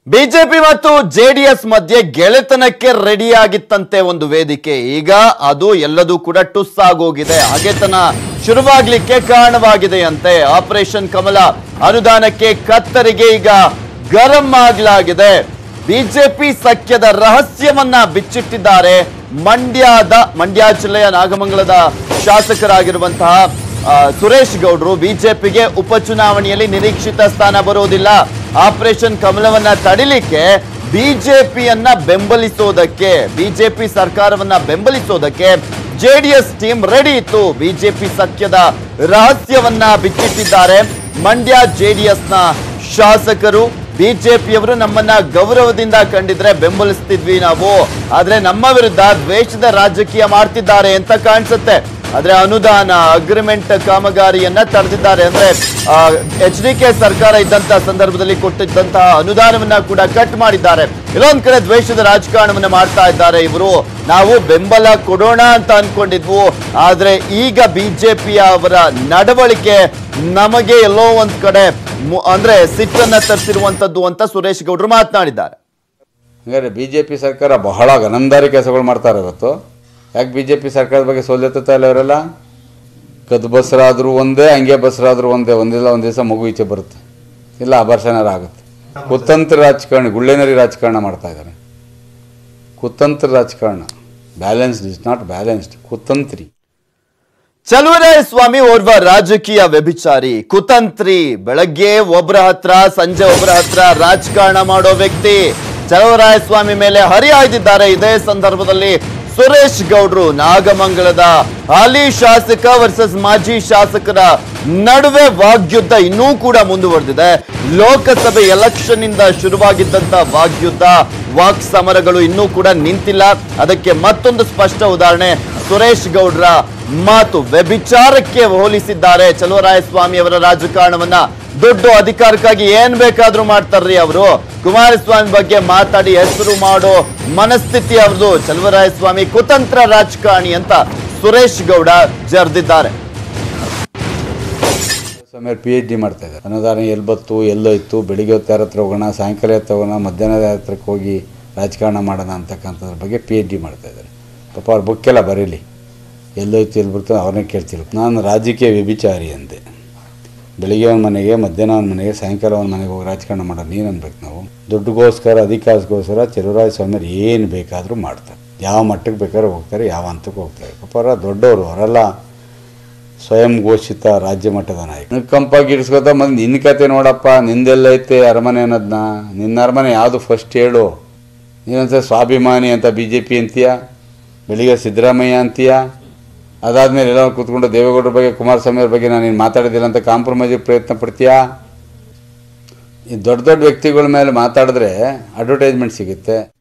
BJP ಮತ್ತು JDS ಮಧ್ಯೆ ಗೆಳೆತನಕ್ಕೆ ರೆಡಿಯಾಗಿತ್ತಂತೆ ಒಂದು ವೇದಿಕೆ ಈಗ ಅದು ಎಲ್ಲದೂ ಕೂಡ ಟುಸ್ ಆಗೋಗಿದೆ ಹಗೆತನ ಶುರುವಾಗ್ಲಿಕ್ಕೆ ಕಾರಣವಾಗಿದೆಯಂತೆ ಆಪರೇಷನ್ ಕಮಲ ಅನುದಾನಕ್ಕೆ ಕತ್ತರಿಗೆ ಈಗ ಗರಂ ಆಗಲಾಗಿದೆ ಬಿಜೆಪಿ ಸಖ್ಯದ ರಹಸ್ಯವನ್ನ ಬಿಚ್ಚಿಟ್ಟಿದ್ದಾರೆ ಮಂಡ್ಯದ ಮಂಡ್ಯ ಜಿಲ್ಲೆಯ ನಾಗಮಂಗಲದ ಶಾಸಕರಾಗಿರುವಂತಹ ಆ, ಸುರೇಶ್ ಗೌಡ್ರು ಬಿಜೆಪಿಗೆ ಉಪಚುನಾವಣೆಯಲ್ಲಿ ನಿರೀಕ್ಷಿತ ಸ್ಥಾನ ಬರೋದಿಲ್ಲ ಆಪರೇಷನ್ ಕಮಲವನ್ನ ತಡಿಲಿಕ್ಕೆ ಬಿಜೆಪಿಯನ್ನ ಬೆಂಬಲಿಸೋದಕ್ಕೆ ಬಿಜೆಪಿ ಸರ್ಕಾರವನ್ನ ಬೆಂಬಲಿಸೋದಕ್ಕೆ ಜೆಡಿಎಸ್ ಟೀಮ್ ರೆಡಿ ಇತ್ತು ಬಿಜೆಪಿ ಸಖ್ಯದ ರಹಸ್ಯವನ್ನ ಬಿಚ್ಚಿಟ್ಟಿದ್ದಾರೆ ಮಂಡ್ಯ ಜೆಡಿಎಸ್ನ ಶಾಸಕರು ಬಿಜೆಪಿಯವರು ನಮ್ಮನ್ನ ಗೌರವದಿಂದ ಕಂಡಿದ್ರೆ ಬೆಂಬಲಿಸ್ತಿದ್ವಿ ನಾವು ಆದ್ರೆ ನಮ್ಮ ವಿರುದ್ಧ ದ್ವೇಷದ ರಾಜಕೀಯ ಮಾಡ್ತಿದ್ದಾರೆ ಅಂತ ಕಾಣಿಸುತ್ತೆ ಆದ್ರೆ ಅನುದಾನ ಅಗ್ರಿಮೆಂಟ್ ಕಾಮಗಾರಿಯನ್ನ ತಡೆದಿದ್ದಾರೆ ಅಂದ್ರೆ ಎಚ್ ಡಿ ಕೆ ಸರ್ಕಾರ ಇದ್ದಂತ ಸಂದರ್ಭದಲ್ಲಿ ಕೊಟ್ಟಿದ್ದಂತಹ ಅನುದಾನವನ್ನ ಕೂಡ ಕಟ್ ಮಾಡಿದ್ದಾರೆ ಇಲ್ಲೊಂದ್ ಕಡೆ ದ್ವೇಷದ ರಾಜಕಾರಣವನ್ನ ಮಾಡ್ತಾ ಇದ್ದಾರೆ ಇವರು ನಾವು ಬೆಂಬಲ ಕೊಡೋಣ ಅಂತ ಅನ್ಕೊಂಡಿದ್ವು ಆದ್ರೆ ಈಗ ಬಿಜೆಪಿಯ ಅವರ ನಡವಳಿಕೆ ನಮಗೆ ಎಲ್ಲೋ ಒಂದ್ ಕಡೆ ಮು- ಅಂದ್ರೆ ಸಿಟ್ಟನ್ನ ತರಿಸಿರುವಂತದ್ದು ಅಂತ ಸುರೇಶ್ ಗೌಡ್ರು ಮಾತನಾಡಿದ್ದಾರೆ ಹಂಗಾರೆ ಬಿ ಜೆ ಪಿ ಸರ್ಕಾರ ಬಹಳ ಗನಂದಾರಿ ಕೆಲಸಗಳು ಮಾಡ್ತಾರೆ ಇವತ್ತು ಯಾಕೆ ಬಿ ಜೆ ಪಿ ಸರ್ಕಾರದ ಬಗ್ಗೆ ಸೋಲೆತ್ತಾ ಇಲ್ಲ ಇವರೆಲ್ಲ ಕದ್ದು ಬಸ್ರಾದರೂ ಒಂದೇ ಹಂಗೆ ಬಸ್ರಾದರೂ ಒಂದೇ ಒಂದಿಲ್ಲ ಒಂದು ದಿವಸ ಮಗು ಈಚೆ ಬರುತ್ತೆ ಇಲ್ಲ ಅಬರ್ಷನಾರ ಆಗುತ್ತೆ ಕುತಂತ್ರ ರಾಜಕಾರಣ ಗುಳ್ಳೆನರಿ ರಾಜಕಾರಣ ಮಾಡ್ತಾ ಇದ್ದಾರೆ ಕುತಂತ್ರ ರಾಜಕಾರಣ ಬ್ಯಾಲೆನ್ಸ್ಡ್ ಇಸ್ ನಾಟ್ ಬ್ಯಾಲೆನ್ಸ್ಡ್ ಕುತಂತ್ರಿ ಚಲುವರಾಯ ಸ್ವಾಮಿ ಓರ್ವ ರಾಜಕೀಯ ವ್ಯಭಿಚಾರಿ ಕುತಂತ್ರಿ ಬೆಳಗ್ಗೆ ಒಬ್ಬರ ಹತ್ರ ಸಂಜೆ ಒಬ್ಬರ ಹತ್ರ ರಾಜಕಾರಣ ಮಾಡೋ ವ್ಯಕ್ತಿ ಚಲುವರಾಯ ಸ್ವಾಮಿ ಮೇಲೆ ಹರಿಹಾಯ್ದಿದ್ದಾರೆ ಇದೇ ಸಂದರ್ಭದಲ್ಲಿ ಸುರೇಶ್ ಗೌಡ್ರು ನಾಗಮಂಗಲದ ಹಾಲಿ ಶಾಸಕ ವರ್ಸಸ್ ಮಾಜಿ ಶಾಸಕರ ನಡುವೆ ವಾಗ್ಯುದ್ಧ ಇನ್ನೂ ಕೂಡ ಮುಂದುವರೆದಿದೆ ಲೋಕಸಭೆ ಎಲೆಕ್ಷನ್ ಇಂದ ಶುರುವಾಗಿದ್ದಂತ ವಾಗ್ಯುದ್ಧ ವಾಕ್ ಸಮರಗಳು ಇನ್ನೂ ಕೂಡ ನಿಂತಿಲ್ಲ ಅದಕ್ಕೆ ಮತ್ತೊಂದು ಸ್ಪಷ್ಟ ಉದಾಹರಣೆ ಸುರೇಶ್ ಗೌಡ್ರ ಮಾತು ವ್ಯಭಿಚಾರಕ್ಕೆ ಹೋಲಿಸಿದ್ದಾರೆ ಚಲುವರಾಯಸ್ವಾಮಿ ಅವರ ರಾಜಕಾರಣವನ್ನ ದುಡ್ಡು ಅಧಿಕಾರಕ್ಕಾಗಿ ಏನ್ ಬೇಕಾದ್ರೂ ಮಾಡ್ತಾರ್ರಿ ಅವರು ಕುಮಾರಸ್ವಾಮಿ ಬಗ್ಗೆ ಮಾತಾಡಿ ಹೆಸರು ಮಾಡೋ ಮನಸ್ಥಿತಿ ಅವ್ರದ್ದು ಚಲುವರಾಯಸ್ವಾಮಿ ಕುತಂತ್ರ ರಾಜಕಾರಣಿ ಅಂತ ಸುರೇಶ್ ಗೌಡ ಜರ್ದಿದ್ದಾರೆ ಸಮಯ ಪಿ ಎಚ್ ಡಿ ಮಾಡ್ತಾ ಇದ್ದಾರೆ ಅನುದಾನ ಎಲ್ಲಿ ಬತ್ತು ಎಲ್ಲೋಯ್ತು ಬೆಳಿಗ್ಗೆ ಹೊತ್ತು ಯಾರ ಹತ್ರ ಹೋಗೋಣ ಸಾಯಂಕಾಲ ಹೊತ್ತು ಹೋಗೋಣ ಮಧ್ಯಾಹ್ನದ ಹತ್ರಕ್ಕೆ ಹೋಗಿ ರಾಜಕಾರಣ ಮಾಡೋಣ ಅಂತಕ್ಕಂಥದ್ರ ಬಗ್ಗೆ ಪಿ ಎಚ್ ಡಿ ಮಾಡ್ತಾ ಇದ್ದಾರೆ ಪಾಪ ಅವ್ರ ಬುಕ್ಕೆಲ್ಲ ಬರೀಲಿ ಎಲ್ಲೋಯ್ತು ಎಲ್ಲಿ ಬರ್ತು ಅವ್ರನ್ನೇ ಕೇಳ್ತಿರು ನಾನು ರಾಜಕೀಯ ವ್ಯಭಿಚಾರಿ ಅಂದೆ ಬೆಳಿಗ್ಗೆ ಒಂದು ಮನೆಗೆ ಮಧ್ಯಾಹ್ನ ಒಂದು ಮನೆಗೆ ಸಾಯಂಕಾಲ ಒಂದು ಮನೆಗೆ ಹೋಗಿ ರಾಜಕಾರಣ ಮಾಡೋದು ನೀನು ಅನ್ಬೇಕು ನಾವು ದುಡ್ಡುಗೋಸ್ಕರ ಅಧಿಕಾರಕ್ಕೋಸ್ಕರ ಚೆಲುವರಾಯ ಸ್ವಾಮಿಯರು ಏನು ಬೇಕಾದರೂ ಮಾಡ್ತಾರೆ ಯಾವ ಮಟ್ಟಕ್ಕೆ ಬೇಕಾದ್ರೂ ಹೋಗ್ತಾರೆ ಯಾವ ಹಂತಕ್ಕೆ ಹೋಗ್ತಾರೆ ಪಾಪ ಅವರ ದೊಡ್ಡವರು ಅವರೆಲ್ಲ ಸ್ವಯಂ ಘೋಷಿತ ರಾಜ್ಯ ಮಟ್ಟದ ನಾಯಕ ಕಂಪಾಗಿ ಇಡಿಸ್ಕೊತ ಮತ್ತೆ ನಿನ್ನ ಕತೆ ನೋಡಪ್ಪ ನಿಂದೆಲ್ಲೈತೆ ಅರಮನೆ ಅನ್ನೋದನ್ನ ನಿನ್ನ ಅರಮನೆ ಯಾವುದು ಫಸ್ಟ್ ಹೇಳು ನೀನೊಂದ್ಸಲ ಸ್ವಾಭಿಮಾನಿ ಅಂತ ಬಿ ಜೆ ಪಿ ಅಂತೀಯ ಬೆಳಿಗ್ಗೆ ಸಿದ್ದರಾಮಯ್ಯ ಅಂತೀಯ ಅದಾದ್ಮೇಲೆ ಎಲ್ಲ ಕೂತ್ಕೊಂಡು ದೇವೇಗೌಡರ ಬಗ್ಗೆ ಕುಮಾರಸ್ವಾಮಿ ಅವ್ರ ಬಗ್ಗೆ ನಾನು ನೀನು ಮಾತಾಡಿದಿಲ್ಲ ಅಂತ ಕಾಂಪ್ರಮೈಸಿಗೆ ಪ್ರಯತ್ನ ಪಡ್ತೀಯಾ ಈ ದೊಡ್ಡ ದೊಡ್ಡ ವ್ಯಕ್ತಿಗಳ ಮೇಲೆ ಮಾತಾಡಿದ್ರೆ ಅಡ್ವರ್ಟೈಸ್ಮೆಂಟ್ ಸಿಗುತ್ತೆ